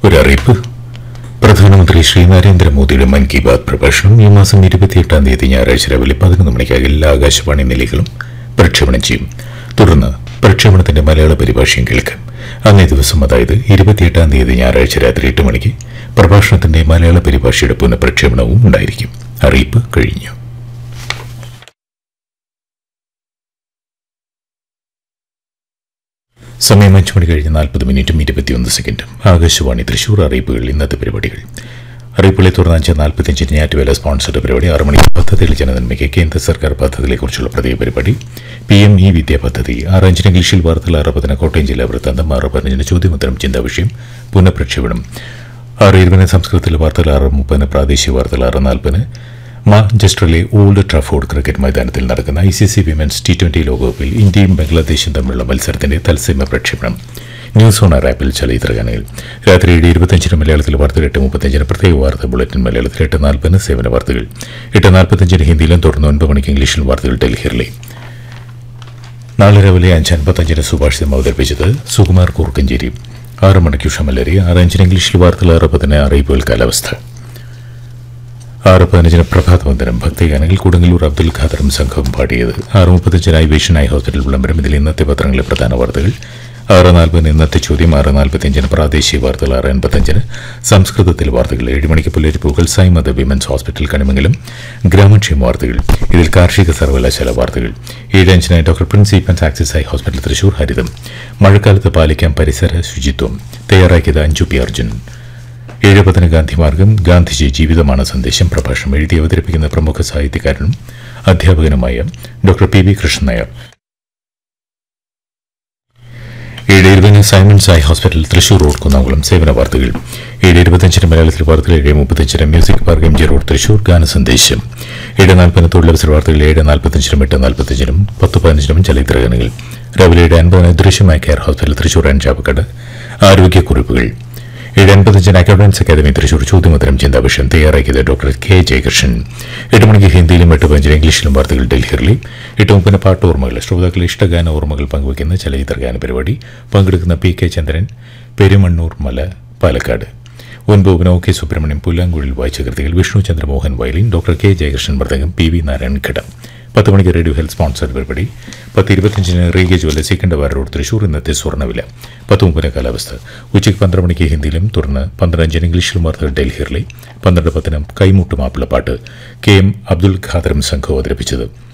ഒരറിയിപ്പ് പ്രധാനമന്ത്രി ശ്രീ നരേന്ദ്രമോദിയുടെ മൻ കി ബാത് പ്രഭാഷണം ഈ മാസം ഇരുപത്തിയെട്ടാം തീയതി ഞായറാഴ്ച രാവിലെ പതിനൊന്ന് മണിക്ക് എല്ലാ ആകാശവാണി നിലയങ്ങളും പ്രക്ഷേപണം ചെയ്യും തുടർന്ന് പ്രക്ഷേപണത്തിന്റെ മലയാള പരിഭാഷയും കേൾക്കാം അന്നേ ദിവസം അതായത് ഇരുപത്തിയെട്ടാം തീയതി ഞായറാഴ്ച രാത്രി എട്ട് മണിക്ക് പ്രഭാഷണത്തിന്റെ മലയാള പരിഭാഷയുടെ പുനഃപ്രക്ഷേപണവും ഉണ്ടായിരിക്കും അറിയിപ്പ് കഴിഞ്ഞു സമയം അഞ്ച് മണി കഴിഞ്ഞ് നാൽപ്പത് മിനിറ്റും ഇരുപത്തിയൊന്ന് സെക്കൻഡും ആകാശവാണി തൃശൂർ അറിയിപ്പുകൾ ഇന്നത്തെ പരിപാടികൾ അറിയിപ്പുകളെ തുടർന്ന് അഞ്ച് നാൽപ്പത്തിയഞ്ചിന് ഞാറ്റുവേല സ്പോൺസർഡ് പരിപാടി ആറ് മണിക്ക് പദ്ധതികൾ ജനനന്മയ്ക്ക് കേന്ദ്ര സർക്കാർ പദ്ധതികളെക്കുറിച്ചുള്ള പ്രത്യേക പരിപാടി പി എം ഇ വിദ്യാ പദ്ധതി ആറ് അഞ്ചിന് ഇംഗ്ലീഷിൽ വാർത്തകൾ ആറ് പതിന് കോട്ടയം ജില്ലാ വൃത്താന്തം ആറ് പതിനഞ്ചിന് ചോദ്യോത്തരം ചിന്താ വിഷയം പുനഃപ്രക്ഷേപണം ആറ് ഇരുപതിന് സംസ്കൃതത്തിലെ വാർത്തകൾ ആറ് മുപ്പതിന് പ്രാദേശിക വാർത്തകൾ ആറ് നാൽപ്പതിന് മാഞ്ചസ്റ്ററിലെ ഓൾഡ് ട്രഫോർഡ് ക്രിക്കറ്റ് മൈതാനത്തിൽ നടക്കുന്ന I C C women's T twenty ലോകകപ്പിൽ ഇന്ത്യയും ബംഗ്ലാദേശും തമ്മിലുള്ള മത്സരത്തിന്റെ തത്സമയ പ്രക്ഷേപണം ന്യൂസ് ഓൺ ആപ്പിൽ ചലച്ചിത്ര ഗാനങ്ങൾ രാത്രി ഏഴ് ഇരുപത്തഞ്ചിന് മലയാളത്തിൽ വാർത്തകൾ എട്ട് മുപ്പത്തഞ്ചിന് പ്രത്യേക വാർത്ത ബുള്ളറ്റിൻ മലയാളത്തിൽ എട്ട് നാൽപ്പതിന് സേവന വാർത്തകൾ എട്ട് നാൽപ്പത്തഞ്ചിന് ഹിന്ദിയിലും തുടർന്ന് ഒൻപത് മണിക്ക് ഇംഗ്ലീഷിലും വാർത്തകൾ ഡൽഹിയിലെ നാളെ രാവിലെ അഞ്ച് അൻപത്തഞ്ചിന് സുഭാഷിതം അവതരിപ്പിച്ചത് സുകുമാർ കൂർക്കഞ്ചേരി ആറ് മണിക്ക് ഷമലരി ആറ് അഞ്ചിന് ഇംഗ്ലീഷിൽ വാർത്തകൾ ആറ് പതിന് അറിയിപ്പുകൾ കാലാവസ്ഥ ആറ് പതിനഞ്ചിന് പ്രഭാതവന്ദനം ഭക്തിഗാനങ്ങൾ കൊടുങ്ങല്ലൂർ അബ്ദുൽ ഖാദറും സംഘവും പാടിയത് ആറ് മുപ്പത്തഞ്ചിന് ഐ വിഷൻ ഐ ഹോസ്പിറ്റൽ വിളംബരം ഇതിൽ ഇന്നത്തെ പത്രങ്ങളിലെ പ്രധാന വാർത്തകൾ ആറ് നാൽപ്പതിന് ഇന്നത്തെ ചോദ്യം ആറ് നാൽപ്പത്തിയഞ്ചിന് പ്രാദേശിക വാർത്തകൾ ആറ് എൺപത്തഞ്ചിന് സംസ്കൃതത്തിൽ വാർത്തകൾ ഏഴ് മണിക്ക് പുല്ലരിപ്പൂക്കൾ സൈമത് വിമൻസ് ഹോസ്പിറ്റൽ കണിമംഗലം ഗ്രാമക്ഷേമ വാർത്തകൾ ഇതിൽ കാർഷിക സർവകലാശാല വാർത്തകൾ ഏഴ് അഞ്ചിന് doctor Prince Eappen's Axis eye hospital Thrissur ഹരിതം മഴക്കാലത്ത് പാലിക്കാൻ പരിസര ശുചിത്വം തയ്യാറാക്കിയത് അഞ്ജു പി അർജുൻ ഏഴുപതിന് ഗാന്ധിമാർഗം ഗാന്ധിജി ജീവിതമാണ് സന്ദേശം പ്രഭാഷണം എഴുതി അവതരിപ്പിക്കുന്ന പ്രമുഖ സാഹിത്യകാരനും അധ്യാപകനുമായ doctor P V Krishnan Nair ഏഴ് ഇരുപതിന് Simon's eye hospital Thrissur road Kunnamkulam സേവന വാർത്തകൾ ഏഴ് ഇരുപത്തഞ്ചിന് മലയാളത്തിൽ വാർത്തകൾ ഏഴ് മുപ്പത്തഞ്ചിന് music park M G road Thrissur ഗാന സന്ദേശം ഏഴ് നാൽപ്പതിന് തൊഴിലവസര വാർത്തകൾ ഏഴ് നാൽപ്പത്തഞ്ചിനും എട്ട് നാൽപ്പത്തഞ്ചിനും പത്ത് പതിനഞ്ചിനും ചലച്ചിത്ര ഗാനങ്ങൾ രാവിലെ ഏഴ് അൻപതിന് ദൃശ്യമായ കെയർ ഹോസ്പിറ്റൽ തൃശൂർ അഞ്ചാപ്പക്കട് ആരോഗ്യക്കുറിപ്പുകൾ ഏഴ് അൻപത്തഞ്ചിന് അക്കൗണ്ടൻസ് അക്കാദമി തൃശൂർ ചോദ്യോത്തരം ചിന്താ വിഷയം തയ്യാറാക്കിയത് ഡോക്ടർ കെ ജയകൃഷ്ണൻ എട്ട് മണിക്ക് ഹിന്ദിയിലും എട്ട് പതിനഞ്ചിന് ഇംഗ്ലീഷിലും വാർത്തകൾ ഡൽഹിയിലെ എട്ട് മുപ്പതിന് പാട്ട് ഓർമ്മകൾ ശ്രോതാക്കളുടെ ഇഷ്ടഗാന ഓർമ്മകൾ പങ്കുവയ്ക്കുന്ന ചലച്ചിത്ര ഗാന പരിപാടി പങ്കെടുക്കുന്ന പി കെ ചന്ദ്രൻ പെരുമണ്ണൂർ മല പാലക്കാട് ഒൻപതിന് ഒ കെ സുബ്രഹ്മണ്യം പുല്ലാങ്കുഴിൽ വായിച്ച കൃതികൾ Vishnu Chandramohan violin doctor K Jayakrishnan mridangam P V Narayan ghatam പത്ത് മണിക്ക് റേഡിയോ ഹെൽത്ത് സ്പോൺസർ പരിപാടി പത്ത് ഇരുപത്തഞ്ചിന് റീഗേ ജ്വല്ല സിക്കണ്ടവാര റോഡ് തൃശൂർ ഇന്നത്തെ സ്വർണ്ണവില പത്ത് മുപ്പതിന് കാലാവസ്ഥ ഉച്ചയ്ക്ക് പന്ത്രണ്ട് മണിക്ക് ഹിന്ദിയിലും തുടർന്ന് പന്ത്രണ്ട് അഞ്ചിന് ഇംഗ്ലീഷിലും വാർത്തകൾ ഡൽഹിയിലെ പന്ത്രണ്ട് പത്തിന് കൈമുട്ട് മാപ്പിളപ്പാട്ട് കെ എം അബ്ദുൽ ഖാദറും സംഘവും അവതരിപ്പിച്ചത്